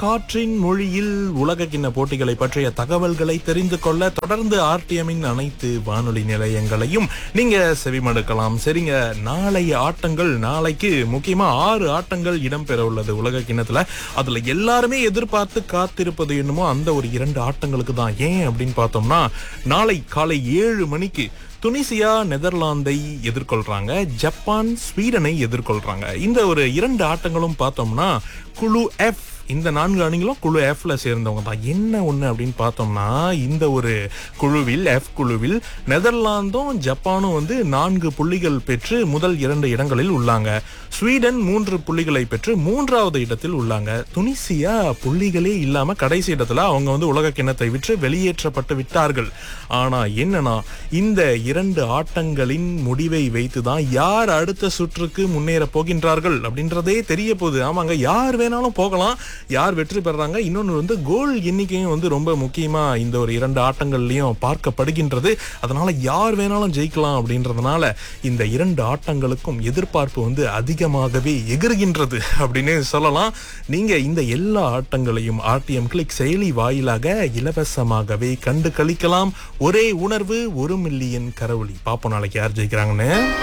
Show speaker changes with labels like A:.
A: காற்றின் மொழியில் உலக கிண்ண போட்டிகளை பற்றிய தகவல்களை தெரிந்து கொள்ள தொடர்ந்து ஆர்டிஎம்மின் அனைத்து வானொலி நிலையங்களையும் நீங்க செவிமடுக்கலாம் சரிங்க நாளைய ஆட்டங்கள் நாளைக்கு முக்கியமா ஆறு ஆட்டங்கள் இடம்பெற உள்ளது உலக கிண்ணத்துல அதுல எல்லாருமே எதிர்பார்த்து காத்திருப்பது என்னமோ அந்த ஒரு இரண்டு ஆட்டங்களுக்கு தான் ஏன் அப்படின்னு பார்த்தோம்னா நாளை காலை ஏழு மணிக்கு துனிசியா நெதர்லாந்தை எதிர்கொள்றாங்க ஜப்பான் ஸ்வீடனை எதிர்கொள்றாங்க இந்த ஒரு இரண்டு ஆட்டங்களும் பார்த்தோம்னா குழு எஃப் இந்த நான்கு அணிகளும் குழு எஃப்ல சேர்ந்தவங்க தான் என்ன ஒண்ணு அப்படின்னு பார்த்தோம்னா இந்த ஒரு குழுவில் எஃப் குழுவில் நெதர்லாந்தும் ஜப்பானும் வந்து நான்கு புள்ளிகள் பெற்று முதல் இரண்டு இடங்களில் உள்ளாங்க ஸ்வீடன் மூன்று புள்ளிகளை பெற்று மூன்றாவது இடத்தில் உள்ளாங்க துனிசியா புள்ளிகளே இல்லாம கடைசி இடத்துல அவங்க வந்து உலக கிண்ணத்தை விற்று வெளியேற்றப்பட்டு விட்டார்கள் ஆனா என்னன்னா இந்த இரண்டு ஆட்டங்களின் முடிவை வைத்துதான் யார் அடுத்த சுற்றுக்கு முன்னேற போகின்றார்கள் அப்படின்றதே தெரிய போகுது ஆமாங்க யார் வேணாலும் போகலாம் யார் வெற்றி பெறாங்க இன்னொன்று வந்து கோல் எண்ணிக்கையும் வந்து ரொம்ப முக்கியமா இந்த ஒரு இரண்டு ஆட்டங்கள்லயும் பார்க்கப்படுகின்றது அதனால யார் வேணாலும் ஜெயிக்கலாம் அப்படின்றதுனால இந்த இரண்டு ஆட்டங்களுக்கும் எதிர்பார்ப்பு வந்து அதிகமாகவே எகிறுகின்றது அப்படின்னு சொல்லலாம் நீங்க இந்த எல்லா ஆட்டங்களையும் ஆர்டிஎம் கிளிக் செயலி வாயிலாக இலவசமாகவே கண்டு கழிக்கலாம் ஒரே உணர்வு ஒரு மில்லியன் கரவொலி பாப்போம் நாளைக்கு யார் ஜெயிக்கிறாங்கன்னு